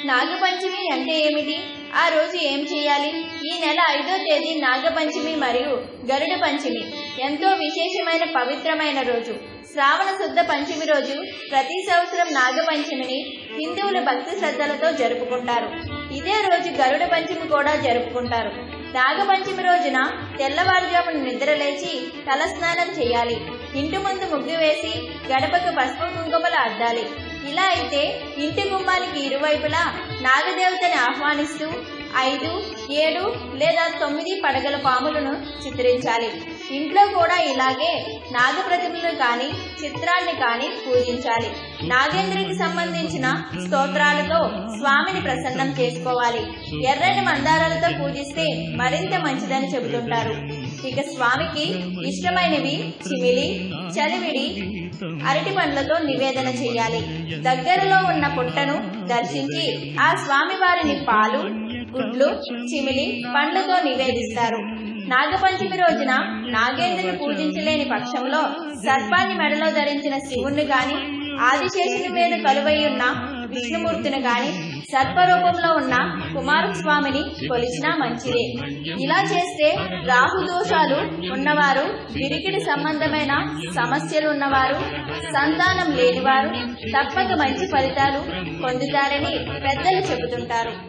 నాగపంచమి అంటే ఏమిటి ఆ రోజు ఏం చేయాలి ఈ నెల ఐదో తేదీ నాగపంచమి మరియు గరుడ పంచమి ఎంతో విశేషమైన పవిత్రమైన రోజు శ్రావణ శుద్ధ పంచమి రోజు ప్రతి సంవత్సరం నాగపంచమిని హిందువులు భక్తి శ్రద్ధలతో జరుపుకుంటారు ఇదే రోజు గరుడ పంచమి కూడా జరుపుకుంటారు నాగపంచమి రోజున తెల్లవారుజామున నిద్రలేచి తలస్నానం చేయాలి ఇంటి ముందు ముగ్గు వేసి గడపకు పసుపు కుంకుమలు అద్దాలి ఇలా అయితే ఇంటి గుమ్మానికి ఇరువైపులా నాగదేవతని ఆహ్వానిస్తూ ఐదు ఏడు లేదా తొమ్మిది పడగల పాములను చిత్రించాలి ఇంట్లో కూడా ఇలాగే నాగప్రతిమలను కానీ చిత్రాన్ని కానీ పూజించాలి నాగేంద్రుడికి సంబంధించిన స్తోత్రాలతో స్వామిని ప్రసన్నం చేసుకోవాలి ఎర్రని మందారాలతో పూజిస్తే మరింత మంచిదని చెబుతుంటారు ఇక స్వామికి ఇష్టమైనవి చిమిలి చలివిడి అరటి పండ్లతో నివేదన చేయాలి దగ్గరలో ఉన్న పుట్టను దర్శించి ఆ స్వామి వారిని పాలు గుడ్లు చిమిలి పండ్లతో నివేదిస్తారు నాగపంచమి రోజున నాగేంద్రుని పూజించలేని పక్షంలో సర్పాన్ని మెడలో ధరించిన శివుణ్ణి గాని ఆదిశేషుని మీద కలువై ఉన్న విష్ణుమూర్తిని గాని సర్పరూపంలో ఉన్న కుమారస్వామిని కొలిచినా మంచిదే ఇలా చేస్తే రాహు దోషాలు ఉన్నవారు విరికిడి సంబంధమైన సమస్యలు ఉన్నవారు సంతానం లేనివారు తప్పక మంచి ఫలితాలు పొందుతారని పెద్దలు చెబుతుంటారు